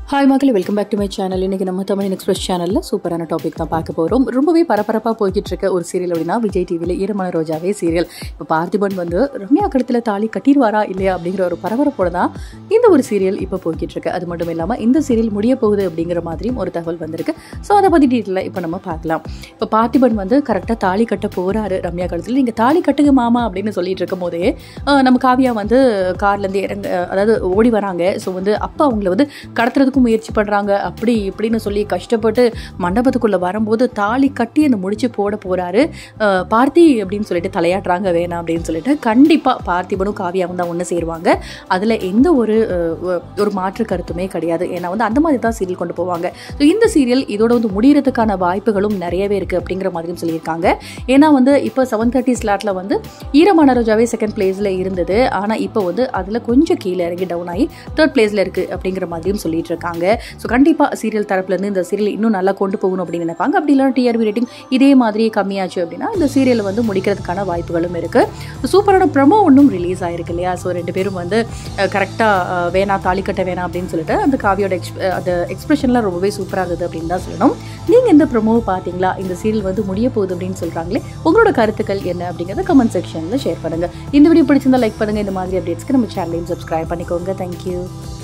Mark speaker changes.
Speaker 1: hi மக்களே welcome back to my channel இன்றைக்கி நம்ம தமிழ் எக்ஸ்பிரஸ் சேனலில் சூப்பரான டாபிக் தான் பார்க்க போகிறோம் ரொம்பவே பரபரப்பாக போய்கிட்டு இருக்க ஒரு சீரியல் அப்படின்னா விஜய் டிவியில் ஈரமான ரோஜாவே சீரியல் இப்போ பார்த்திபன் வந்து ரம்யா கழுத்தில் தாலி கட்டிடுவாரா இல்லையா அப்படிங்கிற ஒரு பரபரப்போட தான் இந்த ஒரு சீரியல் இப்போ போய்கிட்டு இருக்கு அது மட்டும் இல்லாமல் இந்த சீரியல் முடிய போகுது அப்படிங்கிற மாதிரியும் ஒரு தகவல் வந்திருக்கு ஸோ அதை பற்றி டீட்டெயிலாக இப்போ நம்ம பார்க்கலாம் இப்போ பார்த்திபன் வந்து கரெக்டாக தாலி கட்ட போகிறாரு ரம்யா கழுத்தில் நீங்கள் தாலி கட்டுங்க மாமா அப்படின்னு சொல்லிட்டு இருக்கும் போதே அஹ், நம்ம காவியா வந்து கார்லேருந்து இறங்க அதாவது ஓடி வராங்க ஸோ வந்து அப்பா அவங்கள வந்து கடத்துறதுக்கும் முயற்சி பண்ணுறாங்க அப்படி இப்படின்னு சொல்லி கஷ்டப்பட்டு மண்டபத்துக்குள்ளே வரும்போது தாலி கட்டி அந்த முடிச்சு போட போகிறாரு பார்த்தி அப்படின்னு சொல்லிட்டு தலையாட்டுறாங்க வேணாம் அப்படின்னு சொல்லிட்டு கண்டிப்பாக பார்த்திபனும் காவியாவும் தான் ஒன்று சேருவாங்க அதில் எந்த ஒரு அஹ், ஒரு மாற்று கருத்துமே கிடையாது ஏன்னா வந்து அந்த மாதிரி தான் சீரியல் கொண்டு போவாங்க ஸோ இந்த சீரியல் இதோட வந்து முடியறதுக்கான வாய்ப்புகளும் நிறையவே இருக்குது அப்படிங்கிற மாதிரியும் சொல்லியிருக்காங்க ஏன்னா வந்து இப்போ செவன் தேர்ட்டி ஸ்லாட்டில் வந்து ஈரமான ரோஜாவே செகண்ட் பிளேஸில் இருந்தது ஆனால் இப்போ வந்து அதில் கொஞ்சம் கீழே இறங்கி டவுன் ஆகி தேர்ட் பிளேஸில் இருக்குது அப்படிங்கிற மாதிரியும் சொல்லிட்டு இருக்காங்க ஸோ கண்டிப்பாக சீரியல் தரப்புலேருந்து இந்த சீரியல் இன்னும் நல்லா கொண்டு போகணும் அப்படின்னு நினைப்பாங்க அப்படி இல்லைனா டிஆர்பி ரேட்டிங் இதே மாதிரி கம்மியாச்சு அப்படின்னா இந்த சீரியலை வந்து முடிக்கிறதுக்கான வாய்ப்புகளும் இருக்குது சூப்பரான ப்ரமோ ஒன்றும் ரிலீஸ் ஆயிருக்கு இல்லையா ஸோ ரெண்டு பேரும் வந்து கரெக்டாக வேணா தாலி கட்ட வேணாம் அப்படின்னு சொல்லிட்டு அந்த காவியோட எக்ஸ் அந்த எக்ஸ்பிரஷன்லாம் ரொம்பவே சூப்பராக இருந்தது அப்படின்னு தான் சொல்லணும் நீங்கள் இந்த ப்ரொமோவை பார்த்தீங்களா இந்த சீரியல் வந்து முடிய போகுது அப்படின்னு சொல்கிறாங்களே உங்களோட கருத்துக்கள் என்ன அப்படிங்கிறத கமெண்ட் செக்ஷனில் ஷேர் பண்ணுங்கள் இந்த வீடியோ பிடிச்சிருந்தா லைக் பண்ணுங்கள் இந்த மாதிரி அப்டேட்ஸ்க்கு நம்ம சேனலையும் சப்ஸ்கிரைப் பண்ணிக்கோங்க தேங்க்யூ